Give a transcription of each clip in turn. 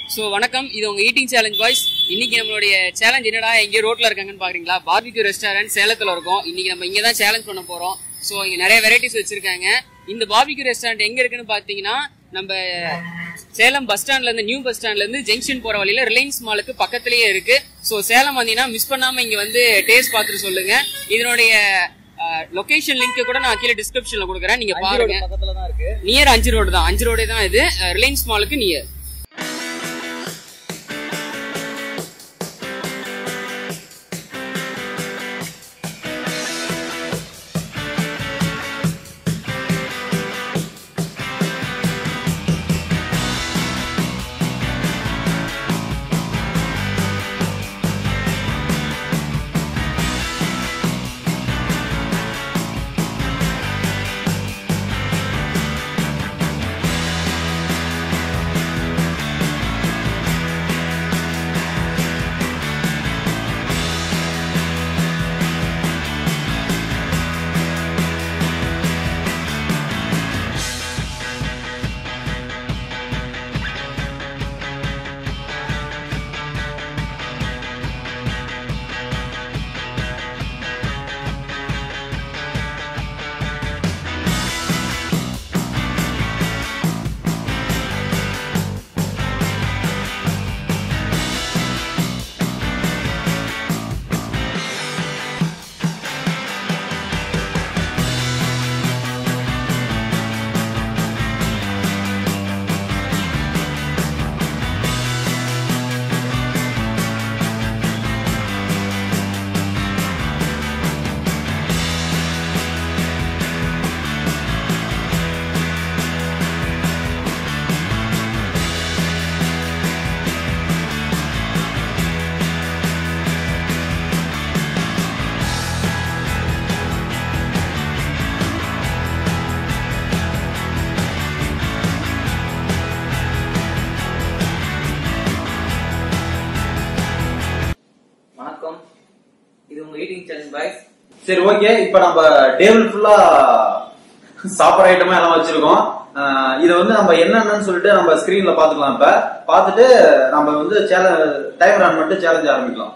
so வணக்கம் இது உங்க ஈட்டிங் சேலஞ்ச் பாய்ஸ் இன்னைக்கு நம்மளுடைய சேலஞ்ச் என்னடா எங்கே ரோட்ல இருக்காங்கன்னு பாக்குறீங்களா பார்பிக்யூ ரெஸ்டாரண்ட் சேலத்துல இருக்கோம் இன்னைக்கு நம்ம இங்க தான் சேலஞ்ச் பண்ண போறோம் ஸோ இங்க நிறைய வெரைட்டிஸ் வச்சிருக்காங்க இந்த பார்பிக்யூ ரெஸ்டாரண்ட் எங்க இருக்குன்னு பாத்தீங்கன்னா நம்ம சேலம் பஸ் ஸ்டாண்ட்ல இருந்து நியூ பஸ் ஸ்டாண்ட்ல இருந்து ஜங்ஷன் போற வழியில ரிலையன்ஸ் மாலுக்கு பக்கத்துலயே இருக்கு ஸோ சேலம் வந்தீங்கன்னா மிஸ் பண்ணாம இங்க வந்து டேஸ்ட் பார்த்துட்டு சொல்லுங்க இதனுடைய லொகேஷன் லிங்க் கூட நான் கீழே டிஸ்கிரிப்ஷன்ல கொடுக்குறேன் நீங்க பாருங்க பக்கத்துல தான் இருக்கு நியர் அஞ்சு ரோடு தான் அஞ்சு ரோடே தான் இது ரிலையன்ஸ் மாலுக்கு நியர் வணக்கம் இது உங்க ஈட்டிங் சேலஞ்ச் பாய்ஸ் சரி ஓகே இப்ப நம்ம டேபிள் ஃபுல்லா சாப்பிட்ற ஐட்டமா எல்லாம் வச்சிருக்கோம் ஆஹ் இத வந்து நம்ம என்னென்னு சொல்லிட்டு நம்ம ஸ்கிரீன்ல பாத்துக்கலாம் இப்ப பாத்துட்டு நம்ம வந்து டைம் ரன் பண்ணிட்டு சேலஞ்ச் ஆரம்பிக்கலாம்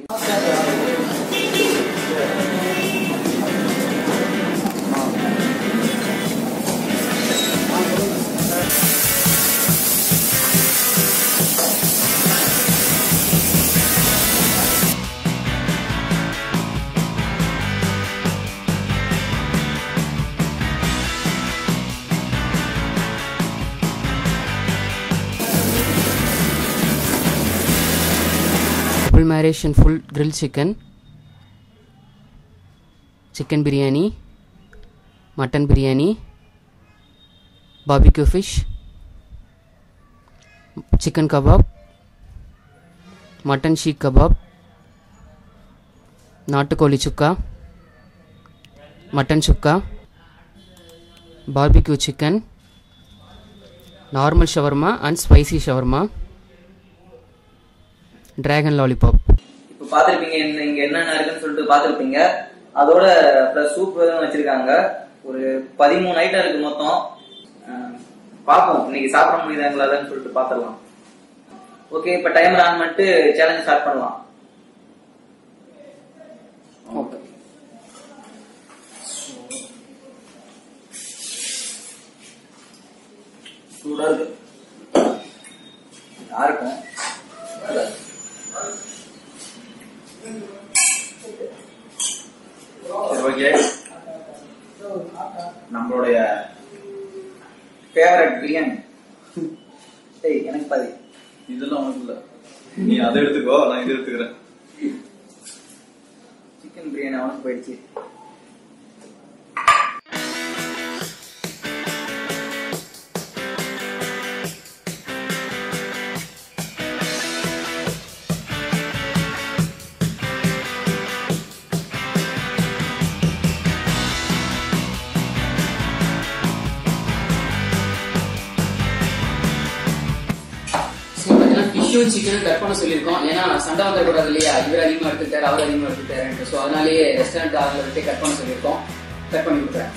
double marination full grill chicken chicken biryani mutton biryani barbecue fish chicken kebab mutton seekh kebab நாட்டுக்கோழி chukka mutton chukka barbecue chicken normal shawarma and spicy shawarma dragon lollipop இப்போ பாத்திருப்பீங்க என்ன இங்க என்னென்ன இருக்குன்னு சொல்லிட்டு பாத்திருப்பீங்க அதோட பிளஸ் சூப் வச்சிருக்காங்க ஒரு பதிமூணு ஐட்டம் இருக்கு மொத்தம் அஹ், பார்ப்போம் இன்னைக்கு சாப்பிட முடியுதாங்களான்னு சொல்லிட்டு பாத்திரலாம் ஓகே இப்ப டைமர் ஆன் பண்ணிட்டு சேலஞ்ச் ஸ்டார்ட் பண்ணலாம் ஓகே சூடா இருக்கு யாருக்கும் சரி ஓகே நம்மளுடைய ஃபேவரட் பிரியாணி டேய் எனக்கு பாதி இதெல்லாம் உனக்கு இல்ல நீ அதை எடுத்துக்கோ நான் இது எடுத்துக்கிறேன் சிக்கன் பிரியாணி அவனுக்கு போயிடுச்சு ஸோ பார்த்தீங்கன்னா ஃபிஷ்ஷும் சிக்கனும் கட் பண்ண சொல்லியிருக்கோம் ஏன்னா சண்டை வந்துடக்கூடாது இல்லையா இவர் அதிகமாக எடுத்துக்கிட்டாரு அவர் அதிகமாக எடுத்துக்கிட்டாரு ஸோ அதனாலேயே ரெஸ்டாரண்ட் ஆர்டர் விட்டு கட் பண்ண சொல்லியிருக்கோம் கட் பண்ணி கொடுக்குறேன்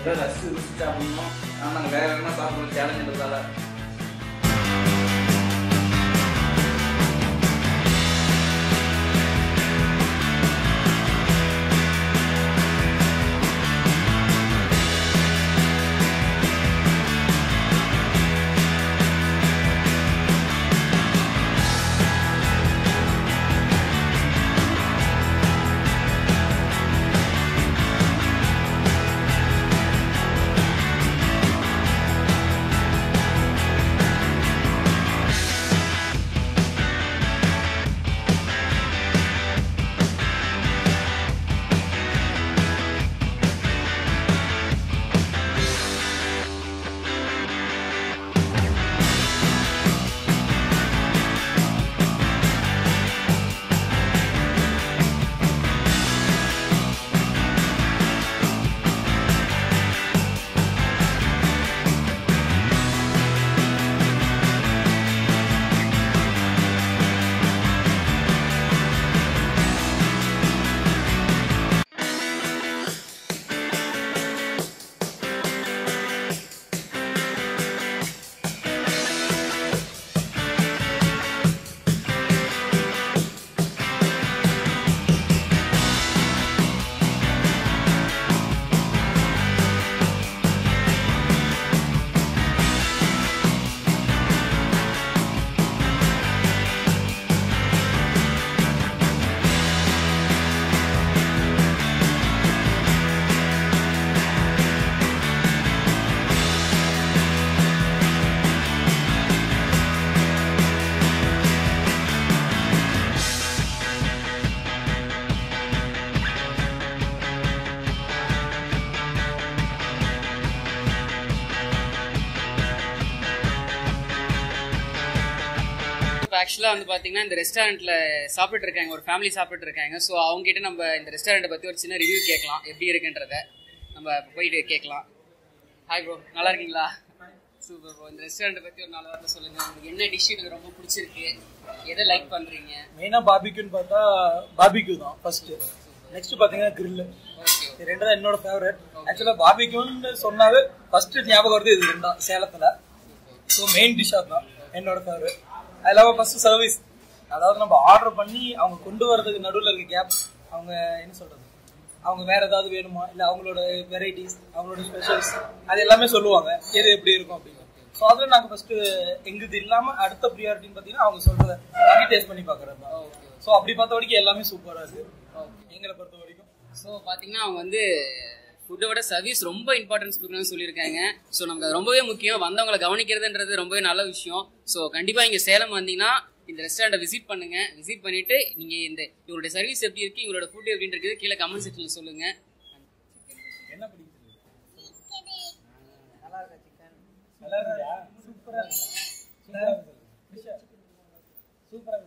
ஃபுட்டை ரசிச்சு ருசிச்சு சாப்பிடணும் ஆனால் நாங்கள் வேக வேகமாக சாப்பிடணும் சேலஞ்சுன்றதால இப்போ ஆக்சுவலாக வந்து பார்த்தீங்கன்னா இந்த ரெஸ்டாரண்ட்டில் சாப்பிட்டு இருக்காங்க ஒரு ஃபேமிலி சாப்பிட்டு இருக்காங்க ஸோ அவங்க கிட்ட நம்ம இந்த ரெஸ்டாரண்ட்டை பற்றி ஒரு சின்ன ரிவ்யூ கேட்கலாம் எப்படி இருக்குன்றத நம்ம இப்ப போயிட்டு கேட்கலாம் ஹாய் ப்ரோ நல்லா இருக்கீங்களா சூப்பர் ப்ரோ இந்த ரெஸ்டாரண்ட்டை பற்றி ஒரு நாலு வார்த்தை சொல்லுங்கள் உங்களுக்கு என்ன டிஷ் எனக்கு ரொம்ப பிடிச்சிருக்கு எதை லைக் பண்ணுறீங்க மெயினாக பாபிக்யூன்னு பார்த்தா பாபிக்யூ தான் ஃபர்ஸ்ட் நெக்ஸ்ட் பார்த்தீங்கன்னா grill இது ரெண்டு தான் என்னோட ஃபேவரட் ஆக்சுவலாக பாபிக்யூன்னு சொன்னாவே ஃபர்ஸ்ட் ஞாபகம் வருது இது ரெண்டு தான் சேலத்தில் ஸோ மெயின் டிஷ் தான் என்னோட ஃபேவரட் அது இல்லாமல் ஃபர்ஸ்ட் சர்வீஸ் அதாவது நம்ம ஆர்டர் பண்ணி அவங்க கொண்டு வரதுக்கு நடுவில் இருக்க கேப் அவங்க என்ன சொல்றது அவங்க வேற ஏதாவது வேணுமா இல்லை அவங்களோட வெரைட்டிஸ் அவங்களோட ஸ்பெஷல்ஸ் அது எல்லாமே சொல்லுவாங்க எது எப்படி இருக்கும் அப்படின்னு ஸோ அதில் நாங்கள் ஃபர்ஸ்ட் எங்குது இல்லாமல் அடுத்த ப்ரியாரிட்டின்னு பார்த்தீங்கன்னா அவங்க சொல்றத வாங்கி டேஸ்ட் பண்ணி பார்க்குறது தான் ஸோ அப்படி பார்த்த வரைக்கும் எல்லாமே சூப்பராக இருக்கு எங்களை பொறுத்த வரைக்கும் ஸோ பார்த்தீங்கன்னா அவங்க வந்து ஃபுட்டை விட சர்வீஸ் ரொம்ப இம்பார்ட்டன்ஸ் கொடுக்கணும்னு சொல்லியிருக்காங்க ஸோ நமக்கு அது ரொம்பவே முக்கியம் வந்தவங்களை கவனிக்கிறதுன்றது ரொம்பவே நல்ல விஷயம் ஸோ கண்டிப்பாக இங்கே சேலம் வந்தீங்கன்னா இந்த ரெஸ்டாரண்ட்டை விசிட் பண்ணுங்க விசிட் பண்ணிட்டு நீங்கள் இந்த இவங்களுடைய சர்வீஸ் எப்படி இருக்கு இவங்களோட ஃபுட் எப்படி இருக்குது கீழே கமெண்ட் செக்ஷனில் சொல்லுங்க என்ன பிடிக்குது நல்லா இருக்கா சூப்பரா சூப்பரா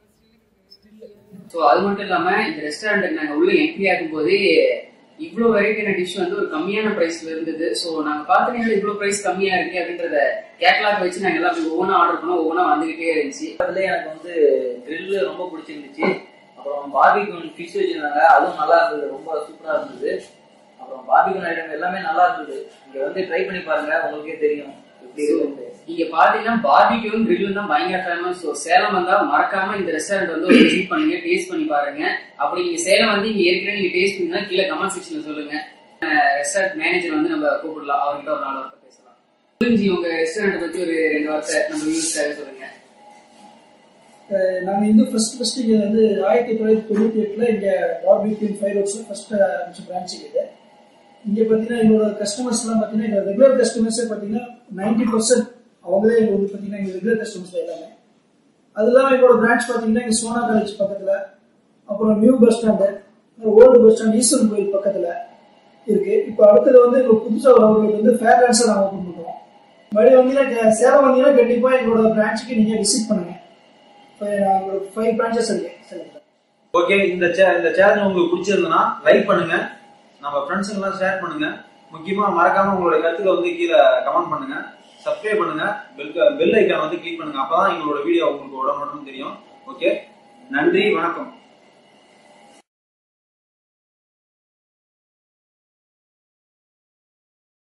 ஸோ அது மட்டும் இல்லாமல் இந்த ரெஸ்டாரண்ட்டுக்கு நாங்கள் உள்ள என்ட்ரி ஆகும்போது இவ்வளோ வெரைட்டியான டிஷ் வந்து ஒரு கம்மியான ப்ரைஸ்ல இருந்தது ஸோ நாங்கள் பார்த்தீங்கன்னா இவ்வளோ ப்ரைஸ் கம்மியாக இருக்கு அப்படின்றத கேட்லாக் வச்சு நாங்கள் எல்லாம் ஒவ்வொன்றா ஆர்டர் பண்ணோம் ஒவ்வொன்றா வந்துகிட்டே இருந்துச்சு அதுல எனக்கு வந்து grill ரொம்ப பிடிச்சிருந்துச்சு அப்புறம் பார்பிக்யூன் ஃபிஷ் வச்சிருந்தாங்க அதுவும் நல்லா இருந்தது ரொம்ப சூப்பரா இருந்தது அப்புறம் பார்பிக்யூன் ஐட்டம் எல்லாமே நல்லா இருந்தது இங்க வந்து ட்ரை பண்ணி பாருங்க உங்களுக்கே தெரியும் எப்படி இருக்குன்னு இங்க பாத்தீங்கன்னா பார்பிக்யூவும் கிரில்லும் தான் பயங்கர ஃபேமஸ் ஸோ சேலம் வந்தா மறக்காம இந்த ரெஸ்டாரண்ட் வந்து ஒரு விசிட் பண்ணுங்க டேஸ்ட் பண்ணி பாருங்க அப்படி நீங்க சேலம் வந்து இங்க ஏற்கனவே நீங்க டேஸ்ட் பண்ணீங்கன்னா கீழே கமெண்ட் செக்ஷன்ல சொல்லுங்க ரெஸ்டாரண்ட் மேனேஜர் வந்து நம்ம கூப்பிடலாம் அவர்கிட்ட ஒரு நாலு வார்த்தை பேசலாம் புரிஞ்சு உங்க ரெஸ்டாரண்ட் பத்தி ஒரு ரெண்டு வார்த்தை நம்ம வியூஸ்க்காக சொல்லுங்க நாங்கள் இங்கே ஃபர்ஸ்ட் ஃபர்ஸ்ட் இங்கே வந்து ஆயிரத்தி தொள்ளாயிரத்தி தொண்ணூற்றி எட்டில் இங்கே பார்பிக்யூன் ஃபைவ் ரோட்ஸில் ஃபர்ஸ்ட் ஆரம்பிச்ச பிரான்ச் இது இங்கே பார்த்தீங்கன்னா எங்களோட கஸ்டமர்ஸ்லாம் பார்த்தீங்கன்னா எங்கள் ரெகுலர் கஸ்டமர்ஸே பார்த்தீங்கன்னா நைன்டி பர்சன்ட் அவங்களே எங்களுக்கு வந்து பார்த்தீங்கன்னா எங்கள் ரெகுலர் கஸ்டமர்ஸ் எல்லாமே அது இல்லாமல் எங்களோட பிரான்ச் பார்த்தீங்கன்னா இங்கே சோனா காலேஜ் பக்கத்தில் அப்புறம் new bus stand old bus stand Eswaran கோயில் பக்கத்தில் இருக்கு இப்போ அடுத்தது வந்து எங்களுக்கு புதுசாக ஒரு அவுட்லெட் வந்து ஃபேர் டான்ஸை நாங்கள் ஓப்பன் பண்ணுறோம் மறுபடியும் வந்தீங்கன்னா சேலம் வந்தீங்கன்னா கண்டிப்பாக எங்களோட பிரான்ச்சுக்கு நீங்கள் விசிட் பண்ணுங்க இப்போ எங்களோட ஃபைவ் பிரான்ச்சஸ் இருக்கு சேலத்தில் ஓகே இந்த சே- இந்த சேனல் உங்களுக்கு பிடிச்சிருந்ததுன்னா லைக் பண்ணுங்க நம்ம ஃப்ரெண்ட்ஸுங்க எல்லாம் ஷேர் பண்ணுங்க முக்கியமா மறக்காம உங்களுடைய கருத்துக்களை வந்து கீழே கமெண்ட் பண்ணுங்க சப்ஸ்கிரைப் பண்ணுங்க பெல் பெல் ஐக்கான் வந்து கிளிக் பண்ணுங்க அப்பதான் எங்களோட வீடியோ உங்களுக்கு உடனுடன் தெரியும் ஓகே நன்றி வணக்கம்